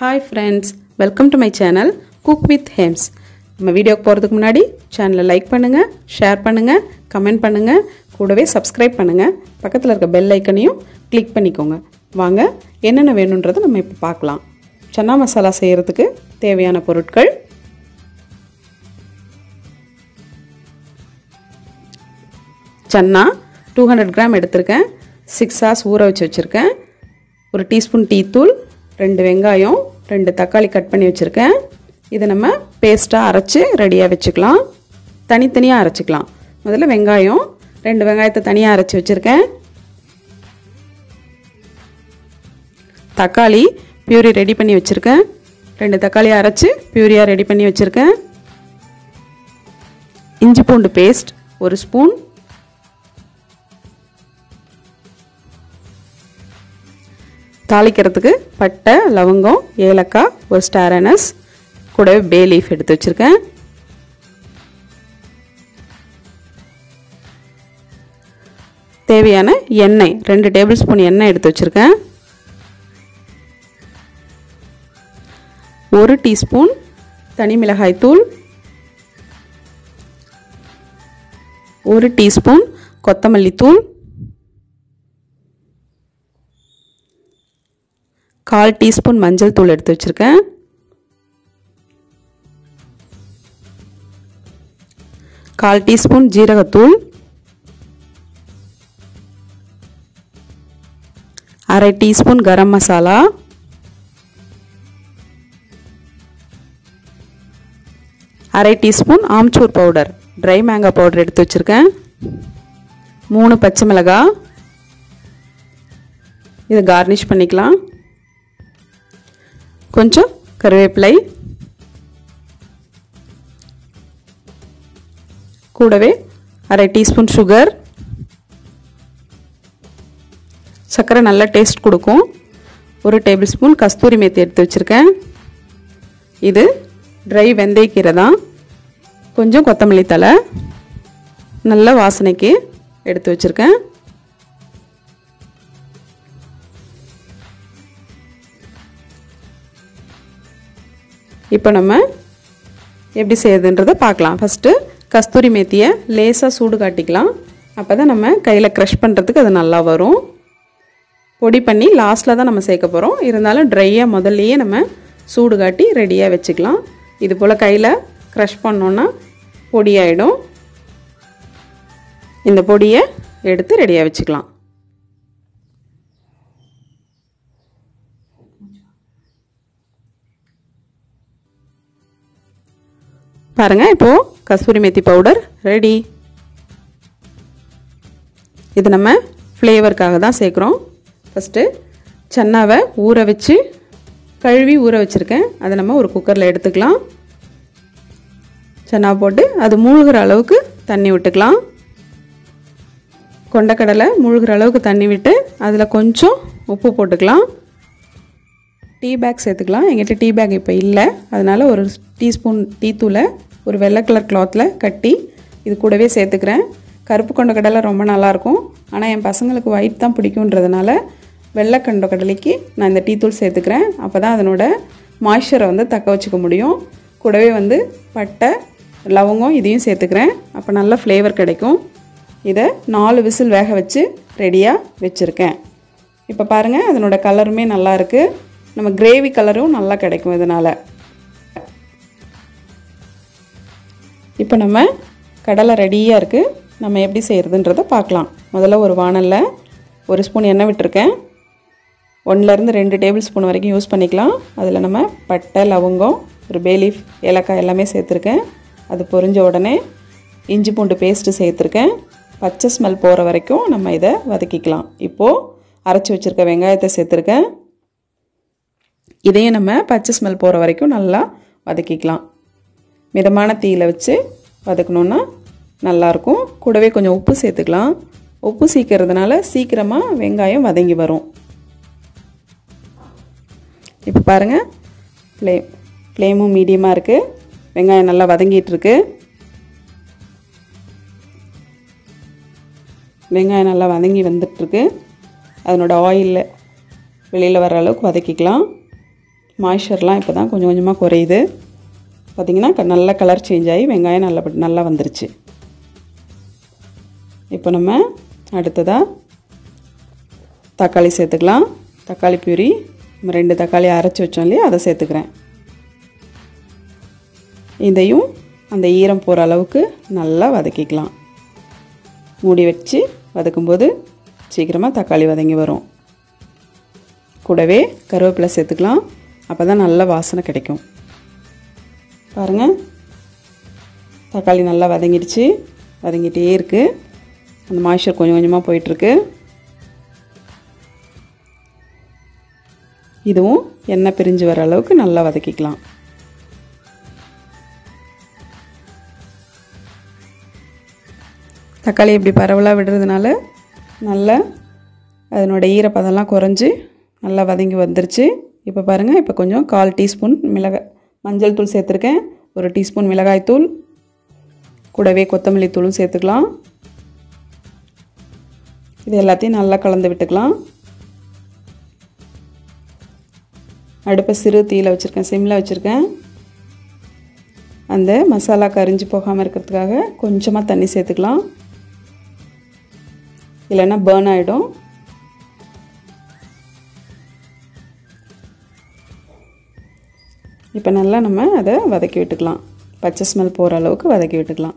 hi friends welcome to my channel cook with Hems நம்ம வீடியோக்கு போகிறதுக்கு முன்னாடி சேனலை லைக் பண்ணுங்கள் ஷேர் பண்ணுங்கள் கமெண்ட் பண்ணுங்கள் கூடவே சப்ஸ்கிரைப் பண்ணுங்கள் பக்கத்தில் இருக்க பெல் ஐக்கனையும் கிளிக் பண்ணிக்கோங்க வாங்க என்னென்ன வேணுன்றதை நம்ம இப்போ பார்க்கலாம் சன்னா மசாலா செய்கிறதுக்கு தேவையான பொருட்கள் சன்னா டூ ஹண்ட்ரட் கிராம் எடுத்திருக்கேன் சிக்ஸ் ஹார்ஸ் ஊற வச்சு வச்சுருக்கேன் ஒரு டீஸ்பூன் டீத்தூள் ரெண்டு வெங்காயம் ரெண்டு தக்காளி கட் பண்ணி வச்சுருக்கேன் இதை நம்ம பேஸ்ட்டாக அரைச்சி ரெடியாக வச்சுக்கலாம் தனித்தனியாக அரைச்சிக்கலாம் முதல்ல வெங்காயம் ரெண்டு வெங்காயத்தை தனியாக அரைச்சி வச்சுருக்கேன் தக்காளி பியூரி ரெடி பண்ணி வச்சுருக்கேன் ரெண்டு தக்காளியை அரைச்சி பியூரியாக ரெடி பண்ணி வச்சுருக்கேன் இஞ்சி பூண்டு பேஸ்ட் ஒரு ஸ்பூன் தாளிக்கிறதுக்கு பட்டை லவங்கம் ஏலக்காய் ஒரு ஸ்டார் அனஸ் கூடவே பே லீஃப் எடுத்து வச்சுருக்கேன் தேவையான எண்ணெய் ரெண்டு டேபிள் ஸ்பூன் எண்ணெய் எடுத்து வச்சுருக்கேன் ஒரு டீஸ்பூன் தனி மிளகாய் தூள் ஒரு டீஸ்பூன் கொத்தமல்லி தூள் கால் டீஸ்பூன் மஞ்சள் தூள் எடுத்து வச்சுருக்கேன் கால் டீஸ்பூன் ஜீரகத்தூள் அரை டீஸ்பூன் கரம் மசாலா அரை டீஸ்பூன் ஆம்ச்சூர் பவுடர் ட்ரை மேங்காய் பவுடர் எடுத்து வச்சுருக்கேன் மூணு பச்சை மிளகாய் இதை கார்னிஷ் பண்ணிக்கலாம் கொஞ்சம் கருவேப்பிலை கூடவே அரை டீஸ்பூன் சுகர் சர்க்கரை நல்ல டேஸ்ட் கொடுக்கும் ஒரு டேபிள் ஸ்பூன் கஸ்தூரி மேத்தி எடுத்து வச்சுருக்கேன் இது ட்ரை வெந்தயக்கீரை தான் கொஞ்சம் கொத்தமல்லி தலை நல்ல வாசனைக்கு எடுத்து வச்சுருக்கேன் இப்போ நம்ம எப்படி செய்யுதுன்றதை பார்க்கலாம் ஃபஸ்ட்டு கஸ்தூரி மேத்தியை லேசாக சூடு காட்டிக்கலாம் அப்போ தான் நம்ம கையில் க்ரஷ் பண்ணுறதுக்கு அது நல்லா வரும் பொடி பண்ணி லாஸ்ட்டில் தான் நம்ம சேர்க்க போகிறோம் இருந்தாலும் ட்ரையாக முதல்லையே நம்ம சூடு காட்டி ரெடியாக வச்சுக்கலாம் இது போல் கையில் க்ரஷ் பண்ணோன்னா பொடியாயிடும் இந்த பொடியை எடுத்து ரெடியாக வச்சுக்கலாம் பாருங்கள் இப்போது கஸ்தூரி மேத்தி பவுடர் ரெடி இது நம்ம ஃப்ளேவருக்காக தான் சேர்க்குறோம் ஃபஸ்ட்டு சன்னாவை ஊற வச்சு கழுவி ஊற வச்சுருக்கேன் அதை நம்ம ஒரு குக்கரில் எடுத்துக்கலாம் சன்னா போட்டு அது மூழ்கிற அளவுக்கு தண்ணி விட்டுக்கலாம் கொண்டக்கடலை மூழ்கிற அளவுக்கு தண்ணி விட்டு அதில் கொஞ்சம் உப்பு போட்டுக்கலாம் டீ பேக் சேர்த்துக்கலாம் எங்கிட்ட டீ பேக் இப்போ இல்லை அதனால் ஒரு டீஸ்பூன் டீத்தூளை ஒரு வெள்ளை கலர் கிளாத்தில் கட்டி இது கூடவே சேர்த்துக்கிறேன் கருப்பு கொண்ட கடலை ரொம்ப நல்லாயிருக்கும் ஆனால் என் பசங்களுக்கு ஒயிட் தான் பிடிக்குன்றதுனால வெள்ளை கொண்ட கடலைக்கு நான் இந்த டீத்தூள் சேர்த்துக்கிறேன் அப்போ தான் அதனோட மாய்ஸ்சரை வந்து தக்க வச்சுக்க முடியும் கூடவே வந்து பட்டை லவங்கம் இதையும் சேர்த்துக்கிறேன் அப்போ நல்ல ஃப்ளேவர் கிடைக்கும் இதை நாலு விசில் வேக வச்சு ரெடியாக வச்சுருக்கேன் இப்போ பாருங்கள் அதனோட கலருமே நல்லா இருக்குது நம்ம கிரேவி கலரும் நல்லா கிடைக்கும் இதனால் இப்போ நம்ம கடலை ரெடியாக இருக்குது நம்ம எப்படி செய்கிறதுன்றதை பார்க்கலாம் முதல்ல ஒரு வானலில் ஒரு ஸ்பூன் எண்ணெய் விட்டுருக்கேன் ஒன்றுலேருந்து ரெண்டு டேபிள் ஸ்பூன் வரைக்கும் யூஸ் பண்ணிக்கலாம் அதில் நம்ம பட்டை லவங்கம் ஒரு பேலீஃப் ஏலக்காய் எல்லாமே சேர்த்துருக்கேன் அது பொரிஞ்ச உடனே இஞ்சி பூண்டு பேஸ்ட்டு சேர்த்துருக்கேன் பச்சை ஸ்மெல் போகிற வரைக்கும் நம்ம இதை வதக்கிக்கலாம் இப்போது அரைச்சி வச்சுருக்க வெங்காயத்தை சேர்த்துருக்கேன் இதையும் நம்ம பச்சை ஸ்மெல் போகிற வரைக்கும் நல்லா வதக்கிக்கலாம் மிதமான தீயில் வச்சு வதக்கணுன்னா நல்லாயிருக்கும் கூடவே கொஞ்சம் உப்பு சேர்த்துக்கலாம் உப்பு சீக்கிறதுனால சீக்கிரமாக வெங்காயம் வதங்கி வரும் இப்போ பாருங்கள் ஃப்ளேம் ஃப்ளேமும் மீடியமாக இருக்குது வெங்காயம் நல்லா வதங்கிட்டுருக்கு வெங்காயம் நல்லா வதங்கி வந்துட்டுருக்கு அதனோட ஆயிலில் வெளியில் வர அளவுக்கு வதக்கிக்கலாம் மாய்ச்சர்லாம் இப்போ தான் கொஞ்சம் கொஞ்சமாக குறையுது பார்த்திங்கன்னா க- நல்ல கலர் சேஞ்ச் ஆகி வெங்காயம் நல்லா நல்லா வந்துருச்சு இப்போ நம்ம அடுத்ததாக தக்காளி சேர்த்துக்கலாம் தக்காளி பியூரி நம்ம ரெண்டு தக்காளி அரைச்சி வச்சோம் இல்லையா அதை சேர்த்துக்கிறேன் இதையும் அந்த ஈரம் போகிற அளவுக்கு நல்லா வதக்கிக்கலாம் மூடி வச்சு வதக்கும்போது சீக்கிரமாக தக்காளி வதங்கி வரும் கூடவே கருவேப்பிலை சேர்த்துக்கலாம் அப்போ தான் நல்ல வாசனை கிடைக்கும் பாருங்கள் தக்காளி நல்லா வதங்கிடுச்சு வதங்கிட்டே இருக்குது அந்த மாய்ச்சர் கொஞ்சம் கொஞ்சமாக போயிட்டுருக்கு இதுவும் எண்ணெய் பிரிஞ்சு வர அளவுக்கு நல்லா வதக்கிக்கலாம் தக்காளி இப்படி பரவலாக விடுறதுனால நல்லா அதனோட ஈரப்பதம்லாம் குறைஞ்சி நல்லா வதங்கி வந்துருச்சு இப்போ பாருங்கள் இப்போ கொஞ்சம் கால் டீஸ்பூன் மிளகாய் மஞ்சள் தூள் சேர்த்துருக்கேன் ஒரு டீஸ்பூன் மிளகாய் தூள் கூடவே கொத்தமல்லி தூளும் சேர்த்துக்கலாம் இது எல்லாத்தையும் நல்லா கலந்து விட்டுக்கலாம் அடுப்பை சிறு தீயில் வச்சுருக்கேன் சிம்மில் வச்சுருக்கேன் அந்த மசாலா கரிஞ்சு போகாமல் இருக்கிறதுக்காக கொஞ்சமாக தண்ணி சேர்த்துக்கலாம் இல்லைன்னா பேர்ன் ஆகிடும் இப்போ நல்லா நம்ம அதை வதக்கி விட்டுக்கலாம் பச்சை ஸ்மெல் போகிற அளவுக்கு வதக்கி விட்டுக்கலாம்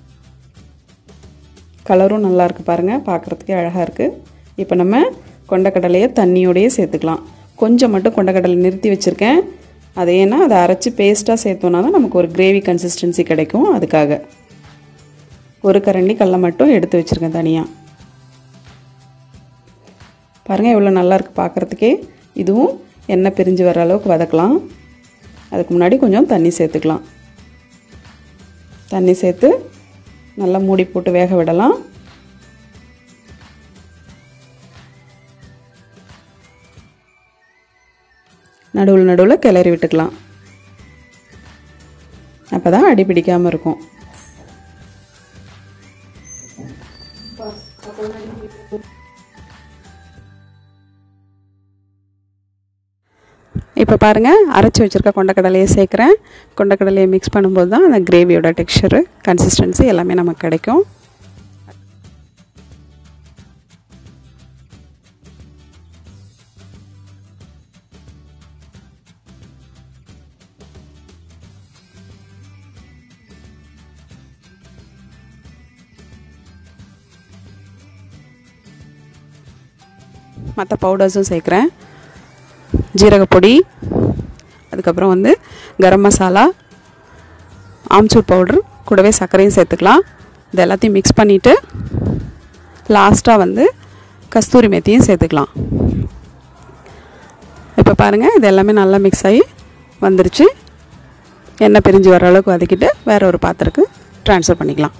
கலரும் நல்லா இருக்கு பாருங்கள் பார்க்குறதுக்கே அழகாக இருக்குது இப்போ நம்ம கொண்டக்கடலையை தண்ணியோடையே சேர்த்துக்கலாம் கொஞ்சம் மட்டும் கொண்டக்கடலை நிறுத்தி வச்சுருக்கேன் அது ஏன்னா அதை அரைச்சி பேஸ்ட்டாக சேர்த்தோன்னா தான் நமக்கு ஒரு கிரேவி கன்சிஸ்டன்சி கிடைக்கும் அதுக்காக ஒரு கரண்டி கடலை மட்டும் எடுத்து வச்சுருக்கேன் தனியாக பாருங்கள் எவ்வளோ நல்லா இருக்குது பார்க்குறதுக்கே இதுவும் எண்ணெய் பிரிஞ்சு வர அளவுக்கு வதக்கலாம் அதுக்கு முன்னாடி கொஞ்சம் தண்ணி சேர்த்துக்கலாம் தண்ணி சேர்த்து நல்லா மூடி போட்டு வேக விடலாம் நடுவில் நடுவில் கிளறி விட்டுக்கலாம் அப்போ தான் அடி பிடிக்காமல் இருக்கும் இப்போ பாருங்கள் அரைச்சி வச்சுருக்க கொண்டக்கடலையை சேர்க்குறேன் கொண்டக்கடலையை மிக்ஸ் பண்ணும்போது தான் அந்த கிரேவியோட டெக்ஸ்சரு கன்சிஸ்டன்சி எல்லாமே நமக்கு கிடைக்கும் மற்ற பவுடர்ஸும் சேர்க்குறேன் ஜீரகப்பொடி அதுக்கப்புறம் வந்து கரம் மசாலா ஆம்ச்சூர் பவுடர் கூடவே சர்க்கரையும் சேர்த்துக்கலாம் இது எல்லாத்தையும் மிக்ஸ் பண்ணிவிட்டு லாஸ்ட்டாக வந்து கஸ்தூரி மெத்தியும் சேர்த்துக்கலாம் இப்போ பாருங்கள் இது எல்லாமே நல்லா மிக்ஸ் ஆகி வந்துருச்சு எண்ணெய் பிரிஞ்சு வர அளவுக்கு வதக்கிட்டு வேற ஒரு பாத்திரத்துக்கு ட்ரான்ஸ்ஃபர் பண்ணிக்கலாம்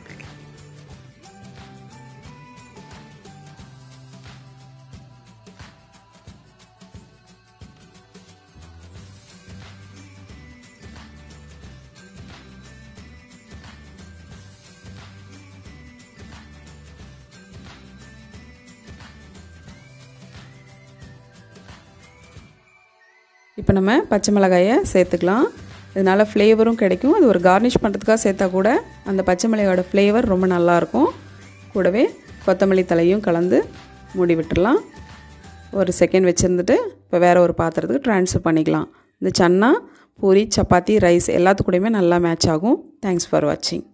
இப்போ நம்ம பச்சை மிளகாயை சேர்த்துக்கலாம் இதனால் ஃப்ளேவரும் கிடைக்கும் அது ஒரு கார்னிஷ் பண்ணுறதுக்காக சேர்த்தா கூட அந்த பச்சை மிளகாயோட ஃப்ளேவர் ரொம்ப நல்லாயிருக்கும் கூடவே கொத்தமல்லி தலையும் கலந்து மூடி விட்டுறலாம் ஒரு செகண்ட் வச்சுருந்துட்டு இப்போ வேறு ஒரு பாத்திரத்துக்கு ட்ரான்ஸ்ஃபர் பண்ணிக்கலாம் இந்த சன்னா பூரி சப்பாத்தி ரைஸ் எல்லாத்துக்கூடையுமே நல்லா மேட்ச் ஆகும் தேங்க்ஸ் ஃபார் வாட்சிங்